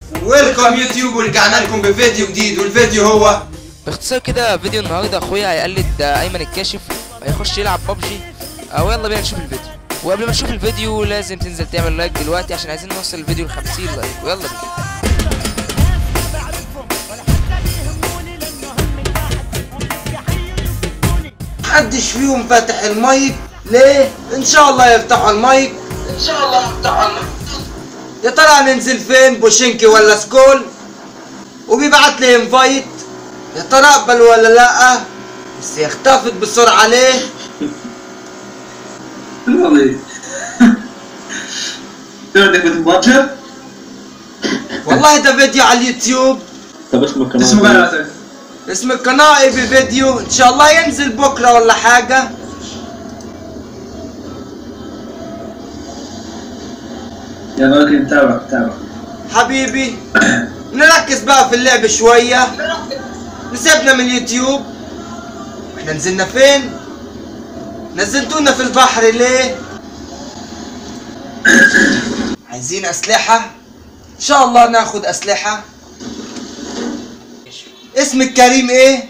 ويلكم يوتيوب ورجعنا لكم بفيديو جديد والفيديو هو باختصار كده فيديو النهارده اخويا هيقلد ايمن الكاشف هيخش يلعب ببجي او يلا بينا نشوف الفيديو وقبل ما نشوف الفيديو لازم تنزل تعمل لايك دلوقتي عشان عايزين نوصل الفيديو ل 50 لايك ويلا بينا محدش فيهم فاتح المايك ليه؟ ان شاء الله يفتحوا المايك ان شاء الله يفتحوا المايك يا ترى هننزل فين بوشنكي ولا سكول وبيبعت لي انفايت يا ترى اقبل ولا لا بس هي اختفت بسرعه ليه والله شو عندك مثل ماتشر؟ والله ده فيديو على اليوتيوب طب اسمه كمان اسمه قناتك اسم القناة اي بي فيديو ان شاء الله ينزل بكرة ولا حاجة يا راجل متابع متابع حبيبي نركز بقى في اللعب شوية نسيبنا من اليوتيوب احنا نزلنا فين نزلتونا في البحر ليه عايزين اسلحة ان شاء الله ناخد اسلحة اسم الكريم ايه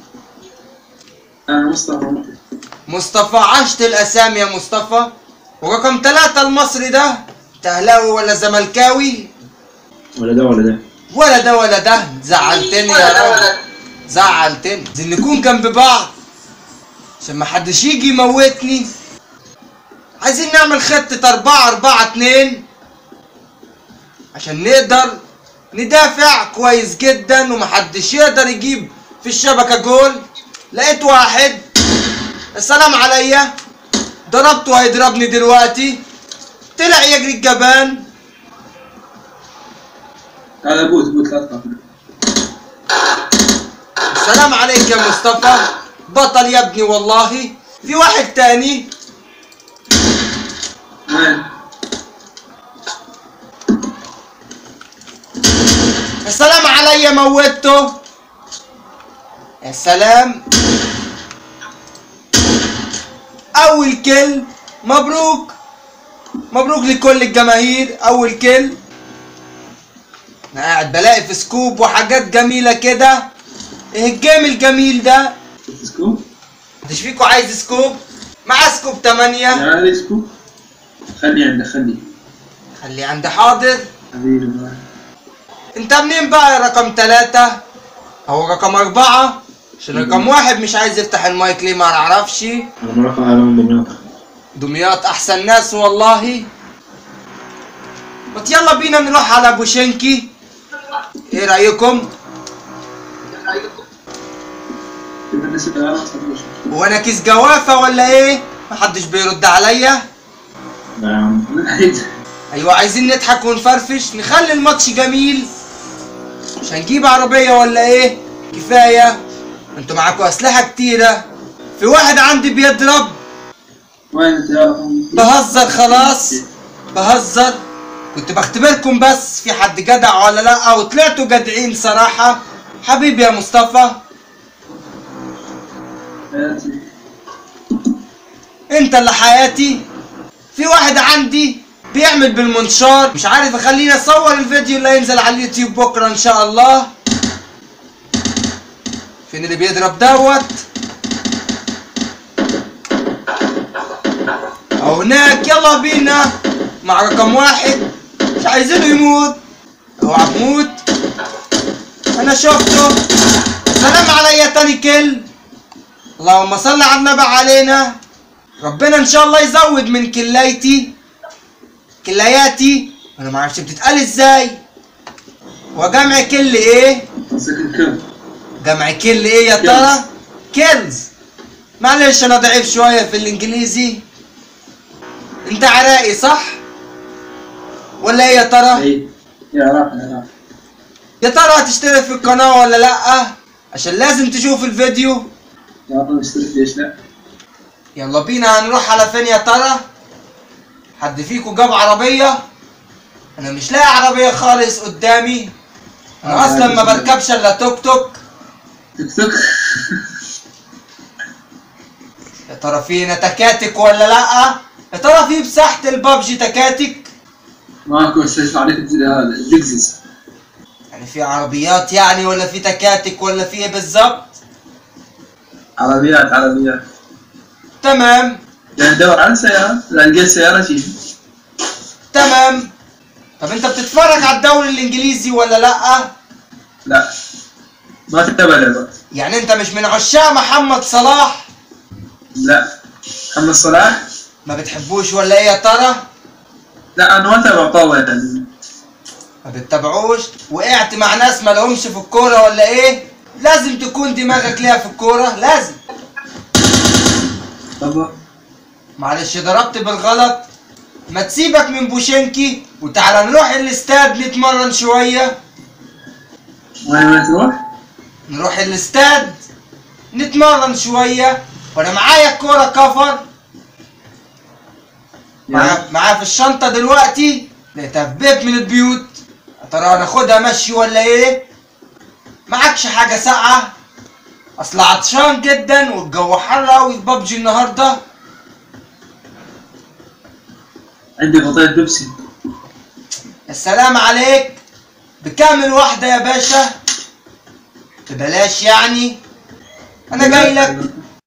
انا مصطفى مصطفى عشت الاسامي يا مصطفى ورقم ثلاثة المصري ده انت اهلاوي ولا زملكاوي ولا ده ولا ده ولا ده ولا ده زعلتني يا راجل زعلتني عايزين نكون جنب بعض عشان ما حدش يجي يموتني عايزين نعمل خطة أربعة أربعة اتنين عشان نقدر ندافع كويس جدا ومحدش يقدر يجيب في الشبكة جول لقيت واحد السلام عليا ضربته هيضربني دلوقتي طلع يجري الجبان هذا بوت بوت لا تخاف السلام عليك يا مصطفى بطل يا ابني والله في واحد تاني وين؟ السلام عليا موته يا سلام اول كل مبروك مبروك لكل الجماهير اول كل انا قاعد بلاقي في سكوب وحاجات جميله كده ايه الجيم الجميل ده سكوب؟ مش فيكو عايز سكوب مع سكوب 8 يا علي سكوب خلي عندك خلي خلي عندي حاضر حبيبي الله. انت منين بقى يا رقم ثلاثة او رقم اربعة عشان رقم واحد مش عايز يفتح المايك ليه ما نعرفش انا مرافق على من دمياط دمياط احسن ناس والله بس يلا بينا نروح على بوشنكي ايه رايكم كده الناس اللي عارفة تفضل شوي. هو انا كيس جوافة ولا ايه محدش بيرد عليا لا يا عم من ناحية ايوه عايزين نضحك ونفرفش نخلي الماتش جميل مش هنجيب عربية ولا ايه كفاية انتوا معاكوا اسلحة كتيرة في واحد عندي بيضرب وين انت يا رقم؟ بهزر خلاص بهزر كنت بختبركم بس في حد جدع ولا لا وطلعتوا جدعين صراحة حبيبي يا مصطفى حياتي. انت اللي حياتي في واحد عندي بيعمل بالمنشار مش عارف اخليني اصور الفيديو اللي هينزل على اليوتيوب بكره ان شاء الله فين اللي بيضرب دوت او هناك يلا بينا مع رقم واحد مش عايزينه يموت اوعى تموت انا شفته سلام عليا تاني كل اللهم صل على النبي علينا ربنا ان شاء الله يزود من كلايتي كلاياتي انا ما اعرفش بتتقال ازاي وجمع كل ايه قصدك الكم جمع كل ايه يا ترى كيلز معلش انا ضعيف شويه في الانجليزي انت عراقي صح ولا ايه يا ترى اي يا راح يا راح يا ترى هتشترك في القناه ولا لا عشان لازم تشوف الفيديو يا رقم اشترك ليش لا؟ يلا بينا هنروح على فين يا ترى حد فيكم جاب عربية انا مش لاقي عربية خالص قدامي انا آه، اصلا ما عادي. بركبش الا توك توك تك تك يا ترى في هنا تكاتك ولا لا يا ترى في بساحة البابجي تكاتك ماكو استشفى عليك الد- هذا الدقزز يعني في عربيات يعني ولا في تكاتك ولا في ايه بالظبط عربيات عربيات تمام يعني ندور على سيارة لا لقيت سيارة شيء تمام طب انت بتتفرج على الدوري الانجليزي ولا لا لا ما تتبع لعبة يعني انت مش من عشاق محمد صلاح لا محمد صلاح ما بتحبوش ولا ايه يا ترى لا انا ما اتابع طاولة يعني ما بتتابعوش وقعت مع ناس ما لهمش في الكوره ولا ايه لازم تكون دماغك ليها في الكوره لازم طب معلش ضربت بالغلط ما تسيبك من بوشنكي وتعالى نروح الاستاد نتمرن شويه وين ما تروح؟ نروح الاستاد نتمرن شويه وانا معايا الكوره كفر معايا معايا في الشنطه دلوقتي لقيتها في بيت من البيوت يا ترى هناخدها مشي ولا ايه معكش حاجه ساقعه اصل عطشان جدا والجو حر قوي في بابجي النهارده عندي بطيء بيبسي السلام عليك بكام الواحدة يا باشا ببلاش يعني انا جاي لك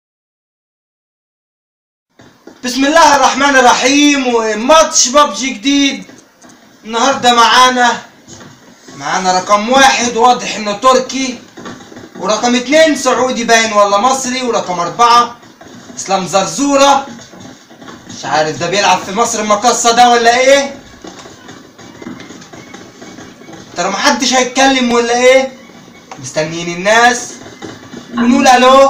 بسم الله الرحمن الرحيم وماتش بابجي جديد النهاردة معانا معانا رقم واحد واضح انه تركي ورقم اتنين سعودي باين ولا مصري ورقم اربعة اسلام زرزورة مش عارف ده بيلعب في مصر المقصة ده ولا ايه ترى محدش هيتكلم ولا ايه مستنيين الناس ونقول الو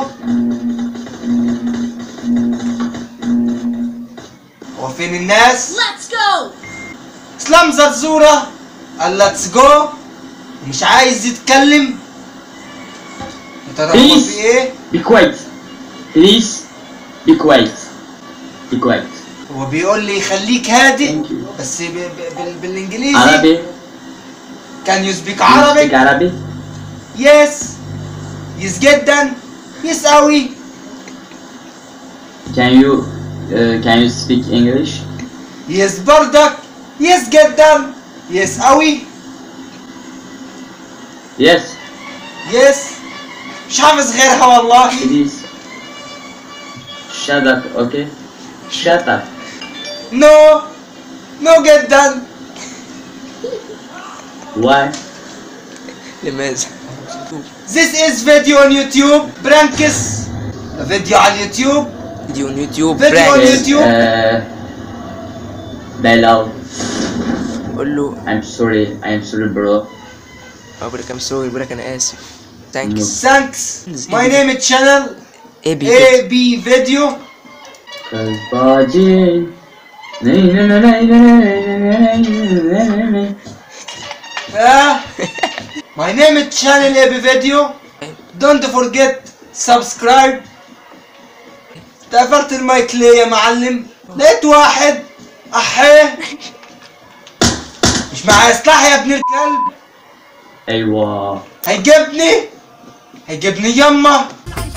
هو فين الناس Let's go! اسلام زرزورة قال ليتس جو مش عايز يتكلم يا ترى هو Please. في ايه Be quiet. Please be quiet. Be quiet. هو بيقول لي خليك هادئ Thank you. بس ب- ب- بال- بالانجليزي Arabic. كان يو سبيك You speak عربي Arabic? يس يس جدا يس قوي Can you uh, can you speak English? يس بردك يس جدا يس قوي Yes. يس مش حافظ غيرها والله Please. Shut up. Okay. Shut up. نو نو جدا Why? لماذا This is video on YouTube برانكس فيديو على اليوتيوب فيديو on يوتيوب فيديو on برانك يوتيوب Uh, Belal. قول له I'm sorry. I'm sorry, bro. ابو كام سوري بقول لك انا اسف ثانكس ثانكس ماي نيم تشانل ايه بي اي بي فيديو Cause Baji. اه ماي نيم تشانل اي بي فيديو دونت فورجيت سبسكرايب قفلت المايك ليه يا معلم لقيت واحد احيه مش معايا سلاح يا ابن الكلب ايوه هيجيبني هيجيبني يما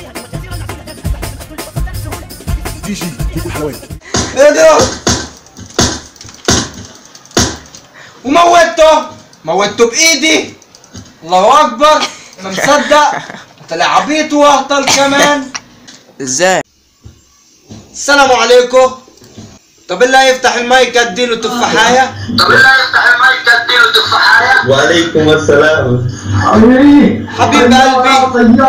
ايه ده وموته موته بايدي الله اكبر انا مصدق طلع عبيط واهطل كمان ازاي السلام عليكم طب اللي هيفتح المايك اديله تفاحية وعليكم السلام حبيب قلبي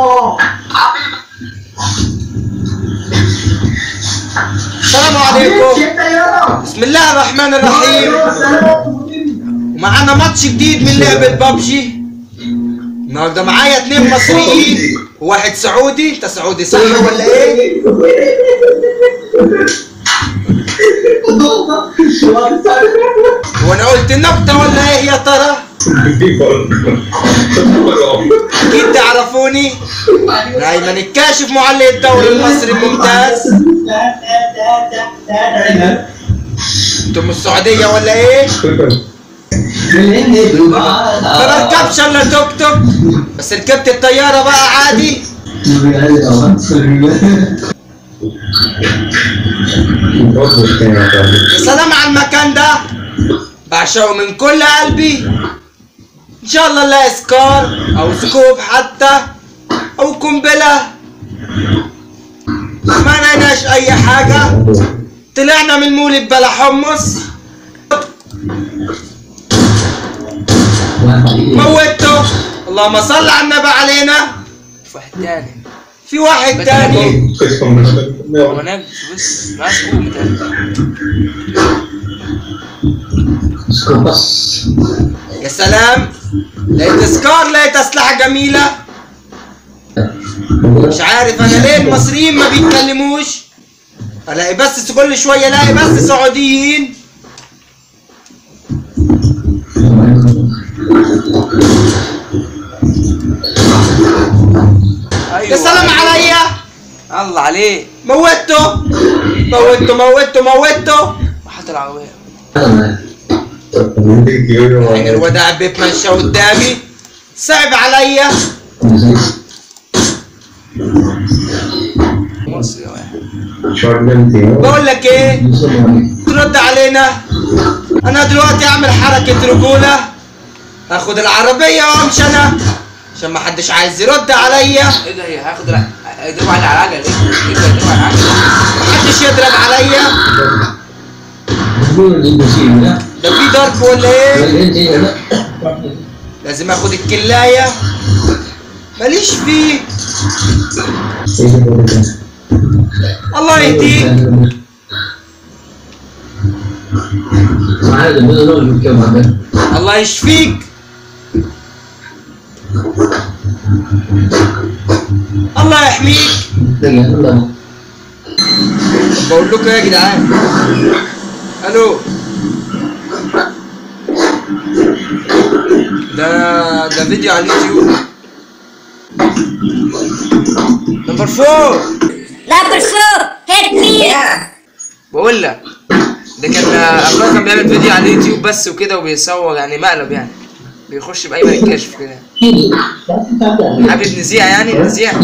السلام عليكم بسم الله الرحمن الرحيم ومعانا ماتش جديد من لعبة بابجي النهارده معايا اتنين مصريين وواحد سعودي انت سعودي صح ولا ايه؟ وانا قلت نكتة ولا ايه يا ترى؟ اكيد تعرفوني انا ايمن الكاشف معلق الدوري المصري الممتاز انتم من السعودية ولا ايه؟ ما بركبش الا توك توك بس ركبت الطيارة بقى عادي يا سلام على المكان ده بعشقه من كل قلبي ان شاء الله نلاقي سكار او سكوب حتى او قنبله ما لقيناش اي حاجه طلعنا من المولد بلا حمص موته اللهم صل على النبي علينا في واحد تاني في واحد تاني هو نجم بص ماسكه متهيألي. يا سلام لقيت سكار لقيت اسلحه جميله مش عارف انا ليه المصريين ما بيتكلموش الاقي بس كل شويه الاقي بس سعوديين ايوه يا سلام أيوة. عليا الله عليه موته موته موته موته وحط العربيه يعني الواد قاعد بيتمشى قدامي صعب عليا مصر يا واحد بقول لك ايه ترد علينا انا دلوقتي اعمل حركه رجوله اخد العربيه وامشي انا عشان ما حدش عايز يرد عليا ايه ده هي هاخد الع- يضربوا على العجل ايه ايه ده يضربوا على العجل محدش يضرب عليا ده في ضرب ولا ايه لازم اخد الكلايه ماليش فيه الله يهديك الله يشفيك الله يحميك بقول لكم إيه يا جدعان الو ده ده فيديو على اليوتيوب نمبر فور Number four, hit me. بقول لك ده كان اخويا كان بيعمل فيديو على اليوتيوب بس وكده وبيصور يعني مقلب يعني بيخش بايمن الكشف كده حبيب نزيع يعني نزيع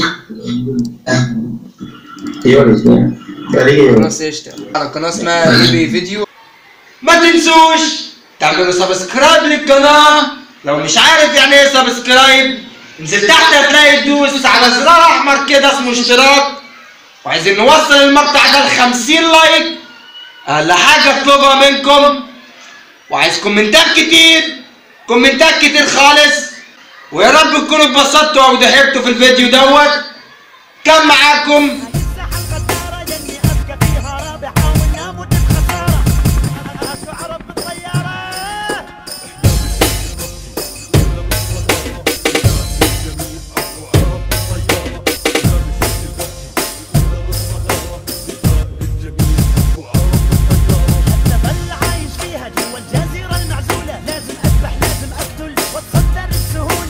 خلاص قشطه على قناه اسمها اي بي فيديو ما تنسوش تعملوا سبسكرايب للقناه لو مش عارف يعني ايه سبسكرايب انزل تحت هتلاقي تدوس على زرار احمر كده اسمه اشتراك وعايزين نوصل المقطع ده ل 50 لايك اقل حاجه اطلبها منكم وعايز كومنتات كتير كومنتات كتير خالص ويا رب تكونوا اتبسطتوا او ضحكتوا في الفيديو دوت كان معاكم مساحة غدارة يلي أبقى فيها رابحة وناموت بخسارة أشعر بالطيارة الزبل عايش فيها جوا الجزيرة